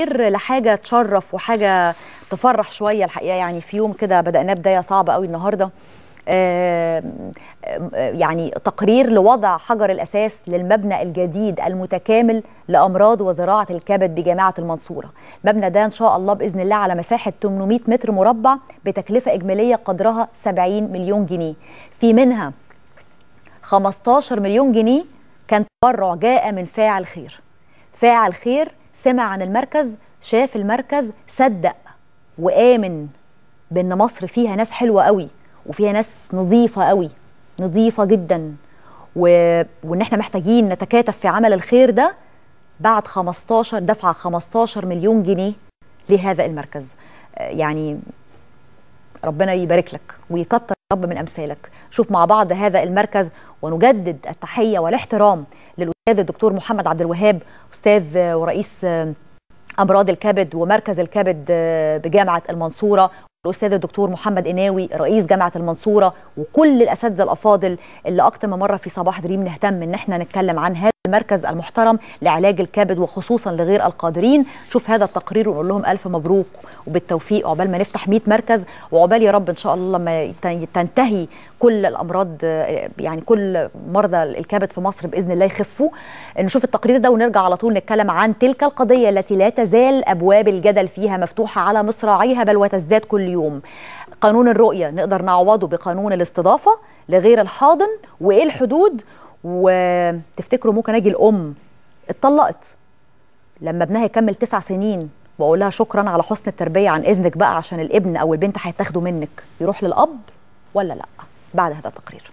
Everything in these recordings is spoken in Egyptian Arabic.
تقرير لحاجه تشرف وحاجه تفرح شويه الحقيقه يعني في يوم كده بدأناه بدايه صعبه قوي النهارده آه، آه، يعني تقرير لوضع حجر الاساس للمبنى الجديد المتكامل لامراض وزراعه الكبد بجامعه المنصوره. المبنى ده ان شاء الله باذن الله على مساحه 800 متر مربع بتكلفه اجماليه قدرها 70 مليون جنيه. في منها 15 مليون جنيه كان تبرع جاء من فاعل خير. فاعل خير سمع عن المركز شاف المركز صدق وآمن بأن مصر فيها ناس حلوة قوي وفيها ناس نظيفة قوي نظيفة جدا و... وان احنا محتاجين نتكاتف في عمل الخير ده بعد 15 دفعة 15 مليون جنيه لهذا المركز آه، يعني ربنا يبارك لك ويكتر يا رب من امثالك شوف مع بعض هذا المركز ونجدد التحيه والاحترام للاستاذ الدكتور محمد عبد الوهاب استاذ ورئيس امراض الكبد ومركز الكبد بجامعه المنصوره الاستاذ الدكتور محمد قناوي رئيس جامعه المنصوره وكل الاساتذه الافاضل اللي اكتر من مره في صباح دريم نهتم ان احنا نتكلم عن هذا المركز المحترم لعلاج الكبد وخصوصا لغير القادرين شوف هذا التقرير ونقول لهم الف مبروك وبالتوفيق عقبال ما نفتح 100 مركز وعقبال يا رب ان شاء الله لما تنتهي كل الامراض يعني كل مرضى الكبد في مصر باذن الله يخفوا نشوف التقرير ده ونرجع على طول نتكلم عن تلك القضيه التي لا تزال ابواب الجدل فيها مفتوحه على مصراعيها بل وتزداد كل يوم قانون الرؤيه نقدر نعوضه بقانون الاستضافه لغير الحاضن وايه الحدود وتفتكروا ممكن اجي الام اتطلقت لما ابنها يكمل تسع سنين واقول لها شكرا على حسن التربيه عن اذنك بقى عشان الابن او البنت هيتاخدوا منك يروح للاب ولا لا بعد هذا التقرير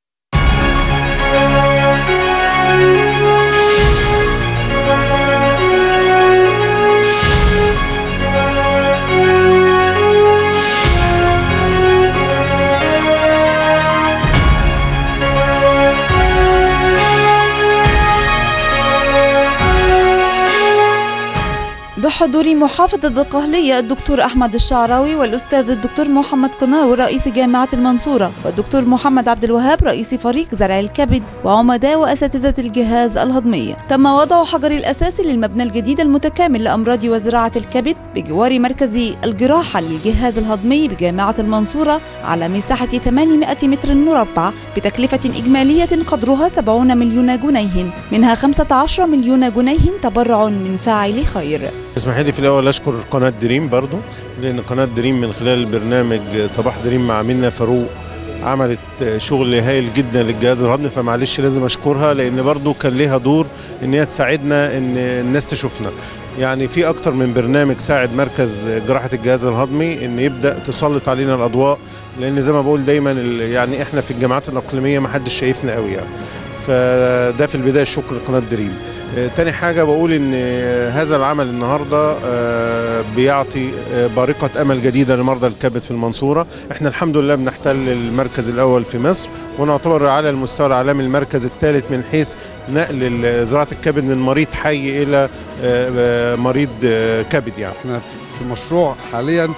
بحضور محافظة القهلية الدكتور أحمد الشعراوي والأستاذ الدكتور محمد قناوي رئيس جامعة المنصورة والدكتور محمد عبد الوهاب رئيس فريق زرع الكبد وعمداء وأساتذة الجهاز الهضمي تم وضع حجر الأساس للمبنى الجديد المتكامل لأمراض وزراعة الكبد بجوار مركز الجراحة للجهاز الهضمي بجامعة المنصورة على مساحة 800 متر مربع بتكلفة إجمالية قدرها 70 مليون جنيه منها 15 مليون جنيه تبرع من فاعل خير اسمحي لي في الاول اشكر قناه دريم برضو لان قناه دريم من خلال برنامج صباح دريم مع منا فاروق عملت شغل هايل جدا للجهاز الهضمي فمعلش لازم اشكرها لان برضو كان ليها دور ان هي تساعدنا ان الناس تشوفنا يعني في اكتر من برنامج ساعد مركز جراحه الجهاز الهضمي ان يبدا تسلط علينا الاضواء لان زي ما بقول دايما يعني احنا في الجامعات الاقليميه ما حدش شايفنا قوي يعني فده في البدايه الشكر لقناه دريم تاني حاجة بقول إن هذا العمل النهاردة بيعطي بارقة أمل جديدة لمرضى الكبد في المنصورة إحنا الحمد لله بنحتل المركز الأول في مصر ونعتبر على المستوى العالمي المركز الثالث من حيث نقل زراعة الكبد من مريض حي إلى مريض كبد يعني إحنا في مشروع حاليا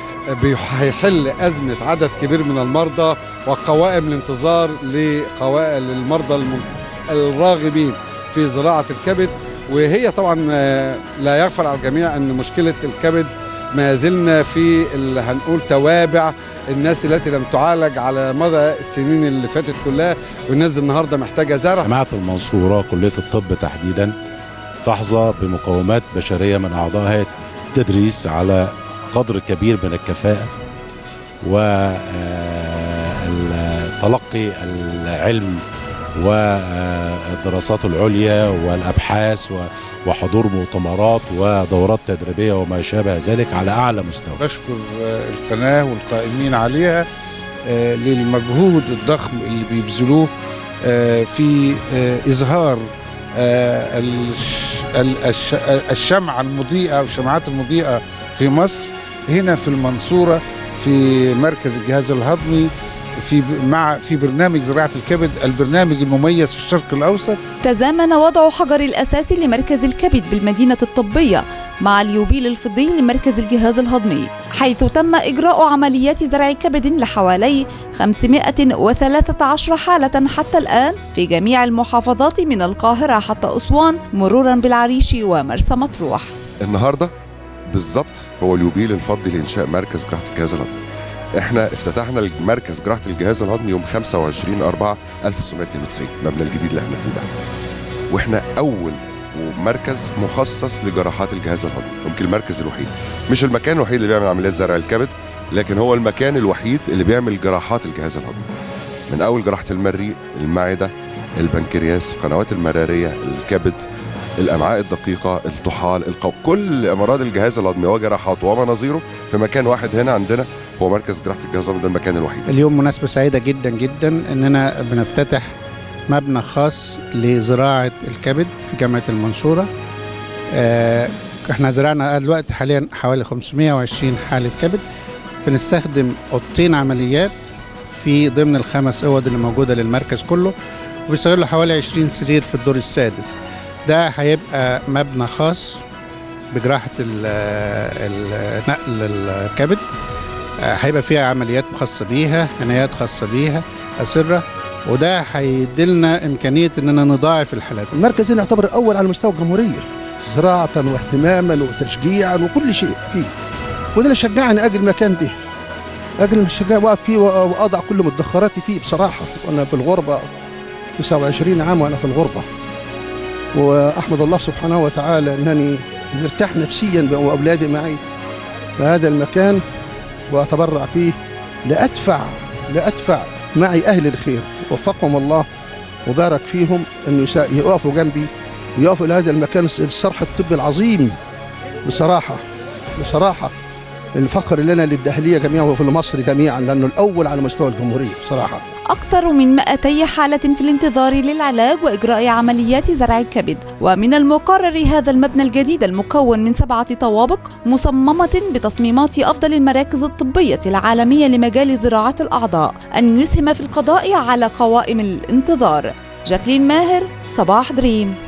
هيحل أزمة عدد كبير من المرضى وقوائم الانتظار لقوائم المرضى الراغبين في زراعة الكبد وهي طبعا لا يغفل على الجميع أن مشكلة الكبد ما زلنا في اللي هنقول توابع الناس التي لم تعالج على مدى السنين اللي فاتت كلها والناس دي النهارده محتاجه زرع جامعه المنصوره كليه الطب تحديدا تحظى بمقومات بشريه من اعضاء هيئه التدريس على قدر كبير من الكفاءه وتلقي العلم والدراسات العليا والابحاث وحضور مؤتمرات ودورات تدريبيه وما شابه ذلك على اعلى مستوى. بشكر القناه والقائمين عليها للمجهود الضخم اللي بيبذلوه في اظهار الشمعة المضيئة أو الشمعات المضيئة في مصر هنا في المنصورة في مركز الجهاز الهضمي في مع في برنامج زراعه الكبد البرنامج المميز في الشرق الاوسط تزامن وضع حجر الاساس لمركز الكبد بالمدينه الطبيه مع اليوبيل الفضي لمركز الجهاز الهضمي حيث تم اجراء عمليات زرع كبد لحوالي 513 حاله حتى الان في جميع المحافظات من القاهره حتى اسوان مرورا بالعريش ومرسى مطروح النهارده بالظبط هو اليوبيل الفضي لانشاء مركز جراحه الجهاز الهضمي احنا افتتحنا مركز جراحه الجهاز الهضمي يوم 25 4 1992 المبنى الجديد اللي احنا فيه ده واحنا اول مركز مخصص لجراحات الجهاز الهضمي يمكن المركز الوحيد مش المكان الوحيد اللي بيعمل عمليات زرع الكبد لكن هو المكان الوحيد اللي بيعمل جراحات الجهاز الهضمي من اول جراحه المريء المعده البنكرياس قنوات المراريه الكبد الامعاء الدقيقه الطحال القو كل امراض الجهاز الهضمي وجراحاته ومناظيره في مكان واحد هنا عندنا هو مركز جراحه الجهاز الهضمي ده المكان الوحيد اليوم مناسبة سعيدة جدا جدا اننا بنفتتح مبنى خاص لزراعة الكبد في جامعة المنصورة آه، احنا زرعنا دلوقتي حاليا حوالي 520 حالة كبد بنستخدم اوضتين عمليات في ضمن الخمس اوض اللي موجودة للمركز كله وبيستغلوا حوالي 20 سرير في الدور السادس ده هيبقى مبنى خاص بجراحة ال- ال- نقل الكبد آه، هيبقى فيها عمليات خاصة بيها عنايات خاصة بيها أسرة وده هيديلنا إمكانية إننا نضاعف الحالات المركز هنا يعتبر الأول على مستوى الجمهورية زراعة واهتماما وتشجيعا وكل شيء فيه وده اللي شجعني أجل المكان ده أجل الشجاع واقف فيه وأضع كل مدخراتي فيه بصراحة وأنا في الغربة 29 عام وأنا في الغربة وأحمد الله سبحانه وتعالى أنني مرتاح نفسيا وأولادي معي في هذا المكان وأتبرع فيه لأدفع لأدفع معي أهل الخير وفقهم الله وبارك فيهم أن يسا- يقفوا جنبي ويقفوا لهذا المكان الصرح الطبي العظيم بصراحة بصراحة الفخر لنا للدهلية جميعا وفي مصر جميعا لأنه الأول على مستوى الجمهورية بصراحة أكثر من 200 حالة في الانتظار للعلاج وإجراء عمليات زرع الكبد ومن المقرر هذا المبنى الجديد المكون من سبعة طوابق مصممة بتصميمات أفضل المراكز الطبية العالمية لمجال زراعة الأعضاء أن يسهم في القضاء على قوائم الانتظار جاكلين ماهر صباح دريم